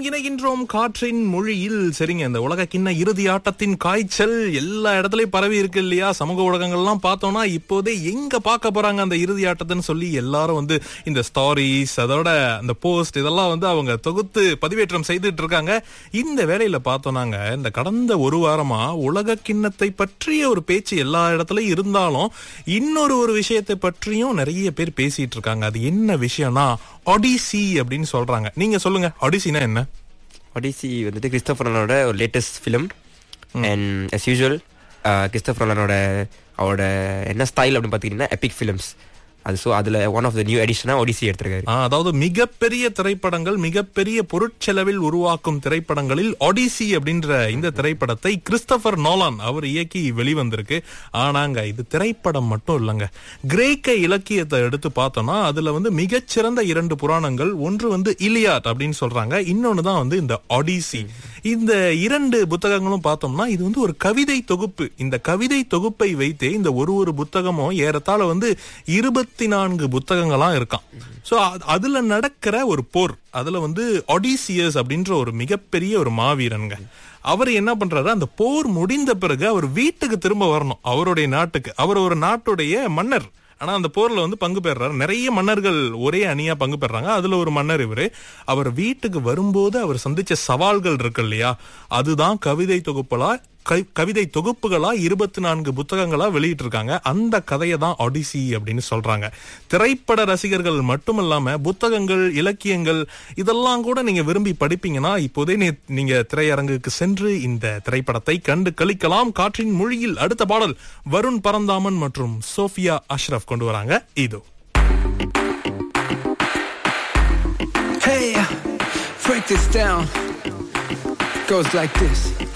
இணைகின்றோம் காற்றின் மொழியில் சரிங்க இந்த உலக கிண்ண இறுதி ஆட்டத்தின் காய்ச்சல் எல்லா இடத்துலயும் பரவி இருக்கு இல்லையா சமூக ஊடகங்கள்லாம் பார்த்தோம்னா இப்போதே எங்க பார்க்க போறாங்க அந்த இறுதி ஆட்டத்துன்னு சொல்லி எல்லாரும் வந்து இந்த ஸ்டாரிஸ் அதோட அந்த போஸ்ட் இதெல்லாம் வந்து அவங்க தொகுத்து பதிவேற்றம் செய்துட்டு இருக்காங்க இந்த வேலையில பார்த்தோம்னாங்க இந்த கடந்த ஒரு வாரமா உலக கிண்ணத்தை பற்றிய ஒரு பேச்சு எல்லா இடத்துலயும் இருந்தாலும் இன்னொரு ஒரு விஷயத்தை பற்றியும் நிறைய பேர் பேசிட்டு இருக்காங்க அது என்ன விஷயம்னா ஒடிசி அப்படின்னு சொல்றாங்க நீங்க சொல்லுங்க ஒடிசினா என்ன ஒடிசி வந்துட்டு கிறிஸ்டோபர் நோலனோட ஒரு latest film and as usual Christopher நோலனோட அவரோட என்ன ஸ்டைல் அப்படின்னு பார்த்தீங்கன்னா எபிக் ஃபிலிம்ஸ் அது ஸோ அதில் ஒன் ஆஃப் த நியூ எடிஷனாக ஒடிசி எடுத்திருக்காரு ஆ, அதாவது மிகப்பெரிய திரைப்படங்கள் மிகப்பெரிய பொருட்செலவில் உருவாக்கும் திரைப்படங்களில் ஒடிசி அப்படின்ற இந்த திரைப்படத்தை கிறிஸ்டபர் நோலான் அவர் இயக்கி வெளிவந்திருக்கு ஆனாங்க இது திரைப்படம் மட்டும் இல்லைங்க கிரேக்க இலக்கியத்தை எடுத்து பார்த்தோம்னா அதுல வந்து மிகச்சிறந்த இரண்டு புராணங்கள் ஒன்று வந்து இலியாட் அப்படின்னு சொல்றாங்க இன்னொன்னு தான் வந்து இந்த ஒடிசி இந்த இரண்டு புத்தகங்களும் பார்த்தோம்னா இது வந்து ஒரு கவிதை தொகுப்பு இந்த கவிதை தொகுப்பை வைத்தே இந்த ஒரு ஒரு புத்தகமும் ஏறத்தாழ வந்து இருபத்தி நான்கு புத்தகங்களா இருக்கான் சோ அதுல நடக்கிற ஒரு போர் அதுல வந்து ஒடிசியஸ் அப்படின்ற ஒரு மிகப்பெரிய ஒரு மாவீரனுங்க அவர் என்ன பண்றாரு அந்த போர் முடிந்த பிறகு அவர் வீட்டுக்கு திரும்ப வரணும் அவருடைய நாட்டுக்கு அவர் ஒரு நாட்டுடைய மன்னர் ஆனா அந்த போர்ல வந்து பங்கு பெறாரு நிறைய மன்னர்கள் ஒரே அணியா பங்கு பெறாங்க அதுல ஒரு மன்னர் இவரு அவர் வீட்டுக்கு வரும்போது அவர் சந்திச்ச சவால்கள் இருக்கு இல்லையா அதுதான் கவிதை தொகுப்பலா கவி- கவிதை தொகுப்புகளா இருபத்தி நான்கு புத்தகங்களா வெளியிட்டு இருக்காங்க அந்த கதையை தான் ஒடிசி அப்படின்னு சொல்றாங்க திரைப்பட ரசிகர்கள் மட்டுமல்லாம புத்தகங்கள் இலக்கியங்கள் இதெல்லாம் கூட நீங்க விரும்பி படிப்பீங்கன்னா இப்போதே நீ- நீங்க திரையரங்குக்கு சென்று இந்த திரைப்படத்தை கண்டு கழிக்கலாம் காற்றின் மொழியில் அடுத்த பாடல் வருண் பரந்தாமன் மற்றும் சோஃபியா அஷ்ரப் கொண்டு வராங்க இதோ Hey, break this down. Goes like this.